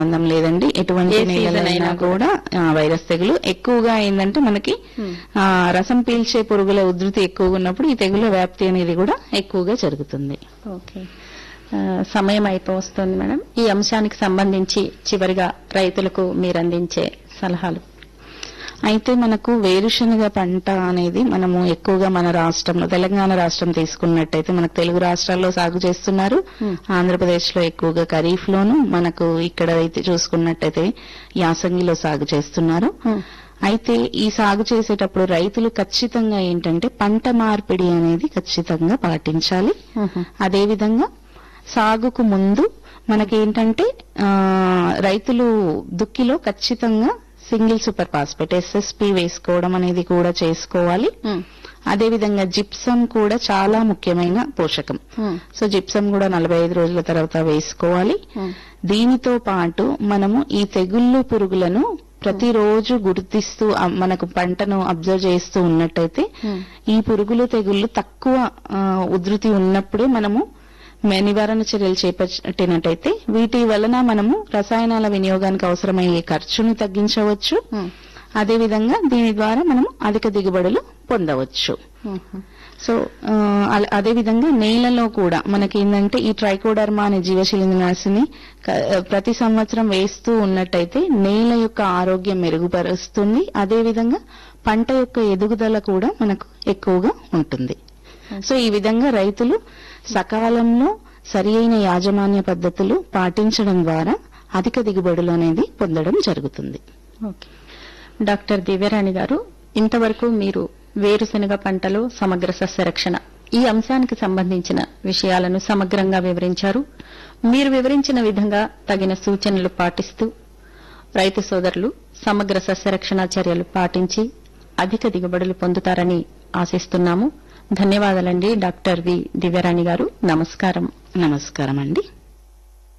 సంబంధం లేదండి ఎటువంటి ఏ season నేలలైనా అయినా కూడా ఆ, వైరస్ తెగులు ఎక్కువగా ఏంటంటే మనకి Hmm. ఆ, రసం పీల్చే పురుగుల ఉధృతి ఎక్కువగా ఉన్నప్పుడు ఈ తెగుల వ్యాప్తి అనేది కూడా ఎక్కువగా జరుగుతుంది ఓకే ఆ, సమయం అయిపోతుంది మేడం ఈ అంశానికి సంబంధించి చివరిగా రైతులకు మీరు అందించే సలహాలు అయితే మనకు వేరుశనగ పంట అనేది మనము ఎక్కువగా మన రాష్ట్రంలో తెలంగాణ రాష్ట్రం తీసుకున్నట్టయితే మనకు తెలుగు రాష్ట్రాల్లో సాగు చేస్తున్నారు Hmm. ఆంధ్రప్రదేశ్ లో ఎక్కువగా ఖరీఫ్ లోను మనకు ఇక్కడ అయితే చూసుకున్నట్టయితే యాసంగిలో సాగు చేస్తున్నారు అయితే ఈ సాగు చేసేటప్పుడు రైతులు ఖచ్చితంగా ఏంటంటే పంట మార్పిడి అనేది ఖచ్చితంగా పాటించాలి అదేవిధంగా సాగుకు ముందు మనకేంటంటే ఆ, రైతులు దుక్కిలో ఖచ్చితంగా సింగిల్ సూపర్ ఫాస్ఫేట్ ఎస్ఎస్పి వేసుకోవడం అనేది కూడా చేసుకోవాలి అదేవిధంగా జిప్సం కూడా చాలా ముఖ్యమైన పోషకం సో జిప్సం కూడా నలభై ఐదు రోజుల తర్వాత వేసుకోవాలి దీనితో పాటు మనము ఈ తెగుళ్ళు పురుగులను ప్రతిరోజు గుర్తిస్తూ ఆ, మనకు పంటను అబ్జర్వ్ చేస్తూ ఉన్నట్టయితే ఈ పురుగులు తెగుళ్ళు తక్కువ ఆ, ఉధృతి ఉన్నప్పుడే మనము మే- నివారణ చర్యలు చేపట్టినట్టయితే వీటి వలన మనము రసాయనాల వినియోగానికి అవసరమయ్యే ఖర్చుని తగ్గించవచ్చు అదేవిధంగా దీని ద్వారా మనము అధిక దిగుబడులు పొందవచ్చు సో ఆ, అల- అదేవిధంగా నేలలో కూడా మనకి ఏంటంటే ఈ ట్రైకోడర్మా అనే జీవశిలీంద్రనాశిని క- ప్రతి సంవత్సరం వేస్తూ ఉన్నట్టయితే నేల యొక్క ఆరోగ్యం మెరుగుపరుస్తుంది అదేవిధంగా పంట యొక్క ఎదుగుదల కూడా మనకు ఎక్కువగా ఉంటుంది సో ఈ విధంగా రైతులు సకాలంలో సరి అయిన యాజమాన్య పద్ధతులు పాటించడం ద్వారా అధిక దిగుబడులు అనేది పొందడం జరుగుతుంది ఓకే డాక్టర్ దివ్యరాణి గారు ఇంతవరకు మీరు వేరుశనగ పంటలో సమగ్ర సస్యరక్షణ ఈ అంశానికి సంబంధించిన విషయాలను సమగ్రంగా వివరించారు మీరు వివరించిన విధంగా తగిన సూచనలు పాటిస్తూ రైతు సోదరులు సమగ్ర సస్యరక్షణ చర్యలు పాటించి అధిక దిగుబడులు పొందుతారని ఆశిస్తున్నాము ధన్యవాదాలండి డాక్టర్ వి దివ్యరాణి గారు నమస్కారం నమస్కారం అండి